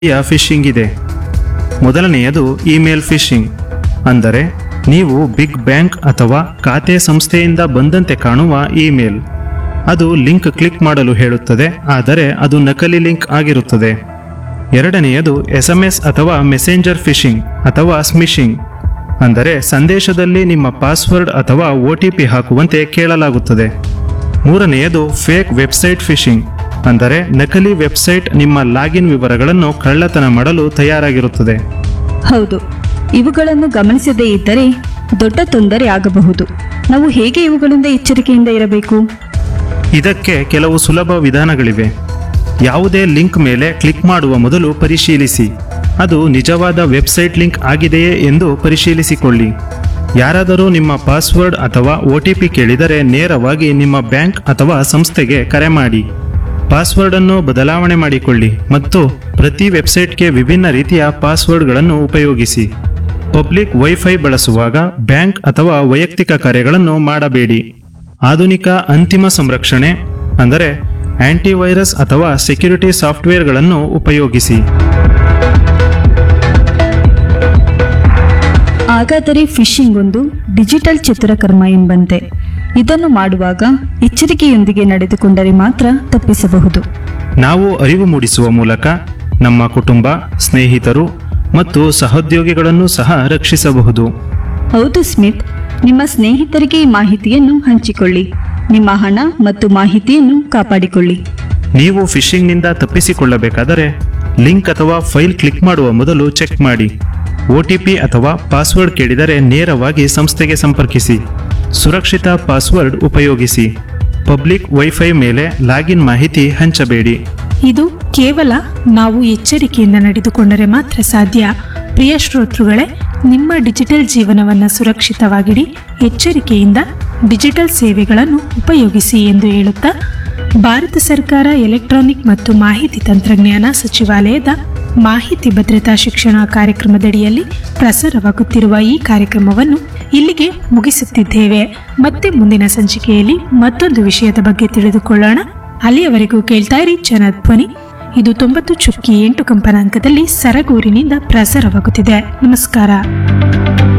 ರೀತಿಯ ಫಿಶಿಂಗ್ ಇದೆ ಮೊದಲನೆಯದು ಇಮೇಲ್ ಫಿಶಿಂಗ್ ಅಂದರೆ ನೀವು ಬಿಗ್ ಬ್ಯಾಂಕ್ ಅಥವಾ ಖಾತೆ ಸಂಸ್ಥೆಯಿಂದ ಬಂದಂತೆ ಕಾಣುವ ಇಮೇಲ್ ಅದು ಲಿಂಕ್ ಕ್ಲಿಕ್ ಮಾಡಲು ಹೇಳುತ್ತದೆ ಆದರೆ ಅದು ನಕಲಿ ಲಿಂಕ್ ಆಗಿರುತ್ತದೆ ಎರಡನೆಯದು ಎಸ್ ಎಂ ಎಸ್ ಅಥವಾ ಮೆಸೆಂಜರ್ ಫಿಶಿಂಗ್ ಅಥವಾ ಸ್ಮಿಶಿಂಗ್ ಅಂದರೆ ಸಂದೇಶದಲ್ಲಿ ನಿಮ್ಮ ಪಾಸ್ವರ್ಡ್ ಅಥವಾ ಒ ಟಿ ಪಿ ಹಾಕುವಂತೆ ಕೇಳಲಾಗುತ್ತದೆ ಮೂರನೆಯದು ಫೇಕ್ ವೆಬ್ಸೈಟ್ ಫಿಶಿಂಗ್ ಅಂದರೆ ನಕಲಿ ವೆಬ್ಸೈಟ್ ನಿಮ್ಮ ಲಾಗಿನ್ ವಿವರಗಳನ್ನು ಕಳ್ಳತನ ಮಾಡಲು ತಯಾರಾಗಿರುತ್ತದೆ ಹೌದು ಇವುಗಳನ್ನು ಗಮನಿಸದೇ ಇದ್ದರೆ ದೊಡ್ಡ ತೊಂದರೆ ಆಗಬಹುದು ನಾವು ಹೇಗೆ ಇವುಗಳಿಂದ ಎಚ್ಚರಿಕೆಯಿಂದ ಇರಬೇಕು ಇದಕ್ಕೆ ಕೆಲವು ಸುಲಭ ವಿಧಾನಗಳಿವೆ ಯಾವುದೇ ಲಿಂಕ್ ಮೇಲೆ ಕ್ಲಿಕ್ ಮಾಡುವ ಮೊದಲು ಪರಿಶೀಲಿಸಿ ಅದು ನಿಜವಾದ ವೆಬ್ಸೈಟ್ ಲಿಂಕ್ ಆಗಿದೆಯೇ ಎಂದು ಪರಿಶೀಲಿಸಿಕೊಳ್ಳಿ ಯಾರಾದರೂ ನಿಮ್ಮ ಪಾಸ್ವರ್ಡ್ ಅಥವಾ ಒ ಟಿ ಪಿ ಕೇಳಿದರೆ ನೇರವಾಗಿ ನಿಮ್ಮ ಬ್ಯಾಂಕ್ ಅಥವಾ ಸಂಸ್ಥೆಗೆ ಕರೆ ಮಾಡಿ ಪಾಸ್ವರ್ಡ್ ಅನ್ನು ಬದಲಾವಣೆ ಮಾಡಿಕೊಳ್ಳಿ ಮತ್ತು ಪ್ರತಿ ವೆಬ್ಸೈಟ್ಗೆ ವಿಭಿನ್ನ ರೀತಿಯ ಪಾಸ್ವರ್ಡ್ಗಳನ್ನು ಉಪಯೋಗಿಸಿ ಪಬ್ಲಿಕ್ ವೈಫೈ ಬಳಸುವಾಗ ಬ್ಯಾಂಕ್ ಅಥವಾ ವೈಯಕ್ತಿಕ ಕರೆಗಳನ್ನು ಮಾಡಬೇಡಿ ಆಧುನಿಕ ಅಂತಿಮ ಸಂರಕ್ಷಣೆ ಅಂದರೆ ಆಂಟಿವೈರಸ್ ಅಥವಾ ಸೆಕ್ಯುರಿಟಿ ಸಾಫ್ಟ್ವೇರ್ಗಳನ್ನು ಉಪಯೋಗಿಸಿ ಹಾಗಾದರೆ ಫಿಶಿಂಗ್ ಒಂದು ಡಿಜಿಟಲ್ ಚಿತ್ರಕರ್ಮ ಎಂಬಂತೆ ಇದನ್ನು ಮಾಡುವಾಗ ಎಚ್ಚರಿಕೆಯೊಂದಿಗೆ ನಡೆದುಕೊಂಡರೆ ಮಾತ್ರ ತಪ್ಪಿಸಬಹುದು ನಾವು ಅರಿವು ಮೂಡಿಸುವ ಮೂಲಕ ನಮ್ಮ ಕುಟುಂಬ ಸ್ನೇಹಿತರು ಮತ್ತು ಸಹೋದ್ಯೋಗಿಗಳನ್ನು ಸಹ ರಕ್ಷಿಸಬಹುದು ಹೌದು ಸ್ಮಿತ್ ನಿಮ್ಮ ಸ್ನೇಹಿತರಿಗೆ ಈ ಮಾಹಿತಿಯನ್ನು ಹಂಚಿಕೊಳ್ಳಿ ನಿಮ್ಮ ಹಣ ಮತ್ತು ಮಾಹಿತಿಯನ್ನು ಕಾಪಾಡಿಕೊಳ್ಳಿ ನೀವು ಫಿಶಿಂಗ್ನಿಂದ ತಪ್ಪಿಸಿಕೊಳ್ಳಬೇಕಾದರೆ ಲಿಂಕ್ ಅಥವಾ ಫೈಲ್ ಕ್ಲಿಕ್ ಮಾಡುವ ಮೊದಲು ಚೆಕ್ ಮಾಡಿ ಒ ಟಿ ಪಿ ಅಥವಾ ಪಾಸ್ವರ್ಡ್ ಕೇಳಿದರೆ ನೇರವಾಗಿ ಸಂಸ್ಥೆಗೆ ಸಂಪರ್ಕಿಸಿ ಸುರಕ್ಷಿತ ಪಾಸ್ವರ್ಡ್ ಉಪಯೋಗಿಸಿ ಪಬ್ಲಿಕ್ ವೈಫೈ ಮೇಲೆ ಲಾಗಿನ್ ಮಾಹಿತಿ ಹಂಚಬೇಡಿ ಇದು ಕೇವಲ ನಾವು ಎಚ್ಚರಿಕೆಯಿಂದ ನಡೆದುಕೊಂಡರೆ ಮಾತ್ರ ಸಾಧ್ಯ ಪ್ರಿಯ ಶ್ರೋತೃಗಳೇ ನಿಮ್ಮ ಡಿಜಿಟಲ್ ಜೀವನವನ್ನು ಸುರಕ್ಷಿತವಾಗಿಡಿ ಎಚ್ಚರಿಕೆಯಿಂದ ಡಿಜಿಟಲ್ ಸೇವೆಗಳನ್ನು ಉಪಯೋಗಿಸಿ ಎಂದು ಹೇಳುತ್ತಾ ಭಾರತ ಸರ್ಕಾರ ಎಲೆಕ್ಟ್ರಾನಿಕ್ ಮತ್ತು ಮಾಹಿತಿ ತಂತ್ರಜ್ಞಾನ ಸಚಿವಾಲಯದ ಮಾಹಿತಿ ಭದ್ರತಾ ಶಿಕ್ಷಣ ಕಾರ್ಯಕ್ರಮದಡಿಯಲ್ಲಿ ಪ್ರಸಾರವಾಗುತ್ತಿರುವ ಈ ಕಾರ್ಯಕ್ರಮವನ್ನು ಇಲ್ಲಿಗೆ ಮುಗಿಸುತ್ತಿದ್ದೇವೆ ಮತ್ತೆ ಮುಂದಿನ ಸಂಚಿಕೆಯಲ್ಲಿ ಮತ್ತೊಂದು ವಿಷಯದ ಬಗ್ಗೆ ತಿಳಿದುಕೊಳ್ಳೋಣ ಅಲ್ಲಿಯವರೆಗೂ ಕೇಳ್ತಾ ಇರಿ ಜನಧ್ವನಿ ಇದು ತೊಂಬತ್ತು ಚುಕ್ಕಿ ಎಂಟು ಕಂಪನಾಂಕದಲ್ಲಿ ಸರಗೂರಿನಿಂದ ಪ್ರಸಾರವಾಗುತ್ತಿದೆ ನಮಸ್ಕಾರ